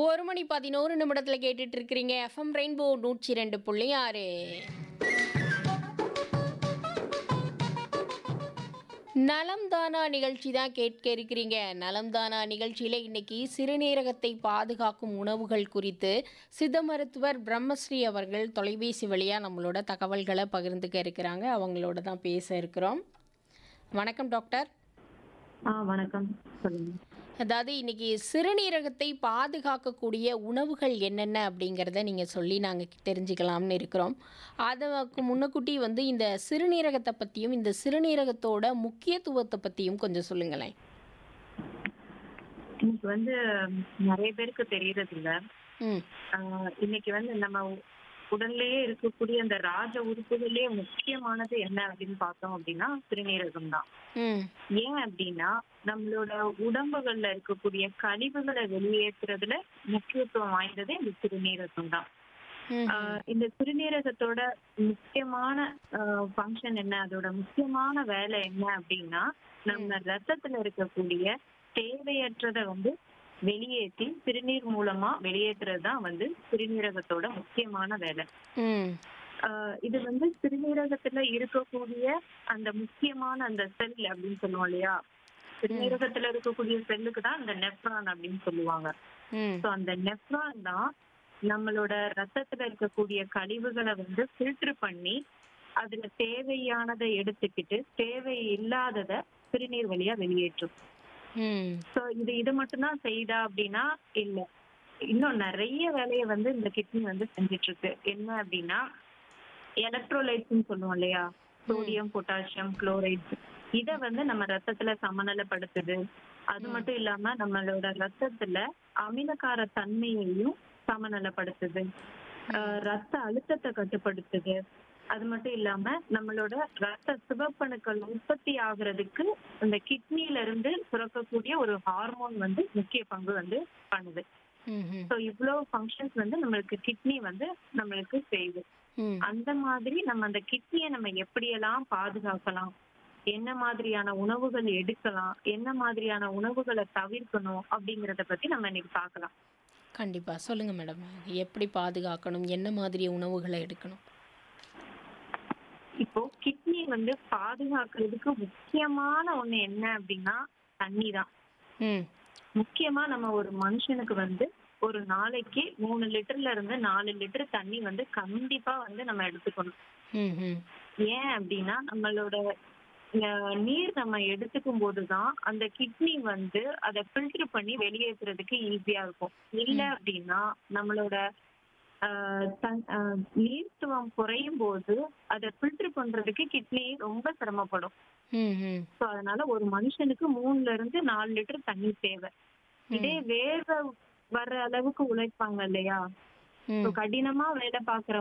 ஒரு மணி பதினோரு நிமிடத்துல கேட்டுட்டு இருக்கிறீங்க எஃப்எம் ரெயின்போ நூற்றி ரெண்டு புள்ளி ஆறு நலம் தானா நிகழ்ச்சி தான் கேட்க இருக்கிறீங்க நலம் தானா நிகழ்ச்சியில் இன்னைக்கு சிறுநீரகத்தை பாதுகாக்கும் உணவுகள் குறித்து சித்த மருத்துவர் பிரம்மஸ்ரீ அவர்கள் தொலைபேசி வழியாக நம்மளோட தகவல்களை பகிர்ந்துக்க இருக்கிறாங்க அவங்களோட தான் பேச இருக்கிறோம் வணக்கம் டாக்டர் ஆ வணக்கம் சொல்லுங்க அதாவது இன்னைக்கு சிறுநீரகத்தை பாதுகாக்கக்கூடிய உணவுகள் என்னென்ன அப்படிங்கிறத நீங்கள் சொல்லி நாங்கள் தெரிஞ்சுக்கலாம்னு இருக்கிறோம் அதுக்கு முன்னக்கூட்டி வந்து இந்த சிறுநீரகத்தை பற்றியும் இந்த சிறுநீரகத்தோட முக்கியத்துவத்தை பற்றியும் கொஞ்சம் சொல்லுங்களேன் இன்னைக்கு வந்து நிறைய பேருக்கு தெரியறது இல்ல ம் ஆஹ் இன்னைக்கு வந்து நம்ம உடல்லயே இருக்கக்கூடிய அந்த ராஜ உறுப்புகளே முக்கியமானது என்ன அப்படின்னு பார்த்தோம் அப்படின்னா சிறுநீரகம் தான் ம் ஏன் அப்படின்னா நம்மளோட உடம்புகள்ல இருக்கக்கூடிய கழிவுகளை வெளியேற்றுறதுல முக்கியத்துவம் வாய்ந்தது இந்த சிறுநீரகம் தான் ம் ஆஹ் இந்த சிறுநீரகத்தோட முக்கியமான ஃபங்க்ஷன் என்ன அதோட முக்கியமான வேலை என்ன அப்படின்னா நம்ம ரத்தத்துல இருக்கக்கூடிய தேவையற்றதை வந்து வெளியேற்றி சிறுநீர் மூலமா வெளியேற்றுறது தான் வந்து சிறுநீரகத்தோட முக்கியமான வேலை ம் ஆஹ் இது வந்து சிறுநீரகத்துல இருக்கக்கூடிய அந்த முக்கியமான அந்த செல் அப்படின்னு சொல்லுவோம் இல்லையா சிறுநீரகத்துல இருக்கக்கூடிய செல்லுக்கு தான் அந்த நெஃப்ரான் அப்படின்னு சொல்லுவாங்க ம் ஸோ அந்த நெஃப்ரான் தான் நம்மளோட ரத்தத்துல இருக்கக்கூடிய கழிவுகளை வந்து ஃபில்டர் பண்ணி அதுல தேவையானதை எடுத்துக்கிட்டு தேவை இல்லாததை சிறுநீர் வழியா வெளியேற்றும் ம் ஸோ இது இது மட்டும்தான் செய்தா அப்படின்னா இல்ல இன்னும் நிறைய வேலையை வந்து இந்த கிட்னி வந்து செஞ்சுட்டு இருக்கு என்ன அப்படின்னா எலக்ட்ரோலைட்ஸ்னு சொல்லுவோம் இல்லையா சோடியம் பொட்டாசியம் குளோரைட்ஸ் இத வந்து நம்ம ரத்தத்துல சமநிலைப்படுத்துது அது மட்டும் இல்லாம நம்மளோட ரத்தத்துல அமிலக்கார தன்மையையும் சமநிலைப்படுத்துது ஆஹ் ரத்த அழுத்தத்தை கட்டுப்படுத்துது அது மட்டும் இல்லாம நம்மளோட ரத்த சிவப்பணுக்கள் உற்பத்தி ஆகுறதுக்கு இந்த கிட்னில இருந்து சுரக்கக்கூடிய ஒரு ஹார்மோன் வந்து முக்கிய பங்கு வந்து பண்ணுது ம் ம் ஸோ இவ்வளவு ஃபங்க்ஷன்ஸ் வந்து நம்மளுக்கு கிட்னி வந்து நம்மளுக்கு செய்யுது ம் அந்த மாதிரி நம்ம அந்த கிட்னியை நம்ம எப்படியெல்லாம் பாதுகாக்கலாம் என்ன மாதிரியான உணவுகள் எடுக்கலாம் என்ன மாதிரியான உணவுகளை தவிர்க்கணும் அப்படிங்கறத பத்தி நம்ம இன்னைக்கு பார்க்கலாம் கண்டிப்பாக சொல்லுங்கள் மேடம் எப்படி பாதுகாக்கணும் என்ன மாதிரி உணவுகளை எடுக்கணும் இப்போ கிட்னி வந்து பாதுகாக்கிறதுக்கு முக்கியமான ஒண்ணு என்ன அப்படின்னா தண்ணி தான் ம் முக்கியமா நம்ம ஒரு மனுஷனுக்கு வந்து ஒரு நாளைக்கு மூணு லிட்டர்ல இருந்து நாலு லிட்டர் தண்ணி வந்து கண்டிப்பா வந்து நம்ம எடுத்துக்கணும் ம் ம் ஏன் அப்படின்னா நம்மளோட அஹ், நீர் நம்ம எடுத்துக்கும் போதுதான் அந்த கிட்னி வந்து அதை ஃபில்டர் பண்ணி வெளியேற்றுறதுக்கு ஈஸியா இருக்கும் இல்ல அப்படின்னா நம்மளோட ஆஹ், தன்- ஆஹ், நீர்த்துவம் குறையும் போது அதை ஃபில்டர் பண்றதுக்கு கிட்னி ரொம்ப சிரமப்படும் ம் ம் ஸோ அதனால ஒரு மனுஷனுக்கு மூணுல இருந்து நாலு லிட்டர் தண்ணி தேவை இதே வேர்வை வர்ற அளவுக்கு உழைப்பாங்க இல்லையா ம் So, கடினமா வேலை பாக்குற